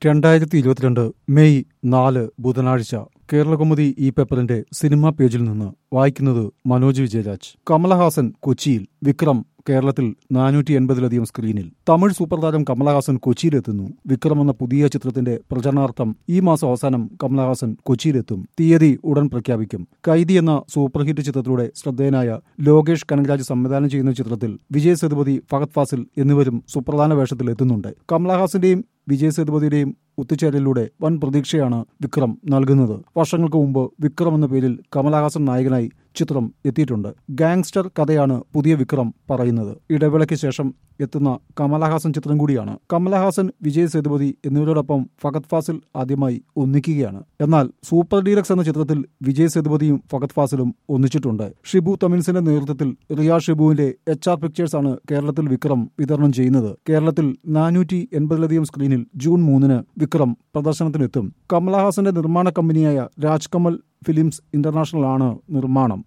രണ്ടായിരത്തി ഇരുപത്തിരണ്ട് മെയ് നാല് ബുധനാഴ്ച കേരളകൗമുദി ഈ പേപ്പറിന്റെ സിനിമാ പേജിൽ നിന്ന് വായിക്കുന്നത് മനോജ് വിജയരാജ് കമലഹാസൻ കൊച്ചിയിൽ വിക്രം കേരളത്തിൽ നാനൂറ്റി എൺപതിലധികം സ്ക്രീനിൽ തമിഴ് സൂപ്പർ താരം കമലഹാസൻ കൊച്ചിയിലെത്തുന്നു വിക്രം എന്ന പുതിയ ചിത്രത്തിന്റെ പ്രചരണാർത്ഥം ഈ മാസം അവസാനം കമലഹാസൻ കൊച്ചിയിലെത്തും തീയതി ഉടൻ പ്രഖ്യാപിക്കും കൈദി എന്ന സൂപ്പർ ഹിറ്റ് ചിത്രത്തിലൂടെ ശ്രദ്ധേയനായ ലോകേഷ് കനകരാജ് സംവിധാനം ചെയ്യുന്ന ചിത്രത്തിൽ വിജയ് സേതുപതി ഫഹദ് ഫാസിൽ എന്നിവരും സുപ്രധാന വേഷത്തിൽ എത്തുന്നുണ്ട് കമലഹാസന്റെയും വിജയ് സേതുപതിയുടെയും ഒത്തുചേരലിലൂടെ വൻ പ്രതീക്ഷയാണ് വിക്രം നൽകുന്നത് വർഷങ്ങൾക്ക് മുമ്പ് വിക്രം എന്ന പേരിൽ കമലഹാസൻ നായകനായി ചിത്രം എത്തിയിട്ടുണ്ട് ഗാങ്സ്റ്റർ കഥയാണ് പുതിയ വിക്രം പറയുന്നത് ഇടവേളയ്ക്ക് ശേഷം എത്തുന്ന കമലഹാസൻ ചിത്രം കൂടിയാണ് കമലഹാസൻ വിജയ് സേതുപതി എന്നിവരോടൊപ്പം ഫഹദ് ഫാസിൽ ആദ്യമായി ഒന്നിക്കുകയാണ് എന്നാൽ സൂപ്പർ ഡീലക്സ് എന്ന ചിത്രത്തിൽ വിജയ് സേതുപതിയും ഫഹദ് ഫാസിലും ഒന്നിച്ചിട്ടുണ്ട് ഷിബു തമിൻസിന്റെ നേതൃത്വത്തിൽ റിയ ഷിബുവിന്റെ എച്ച് ആർ പിക്ചേഴ്സ് ആണ് കേരളത്തിൽ വിക്രം വിതരണം ചെയ്യുന്നത് കേരളത്തിൽ നാനൂറ്റി എൺപതിലധികം സ്ക്രീനിൽ ജൂൺ മൂന്നിന് വിക്രം പ്രദർശനത്തിനെത്തും കമലഹാസന്റെ നിർമ്മാണ കമ്പനിയായ രാജ്കമൽ ഫിലിംസ് ഇന്റർനാഷണൽ ആണ് നിർമ്മാണം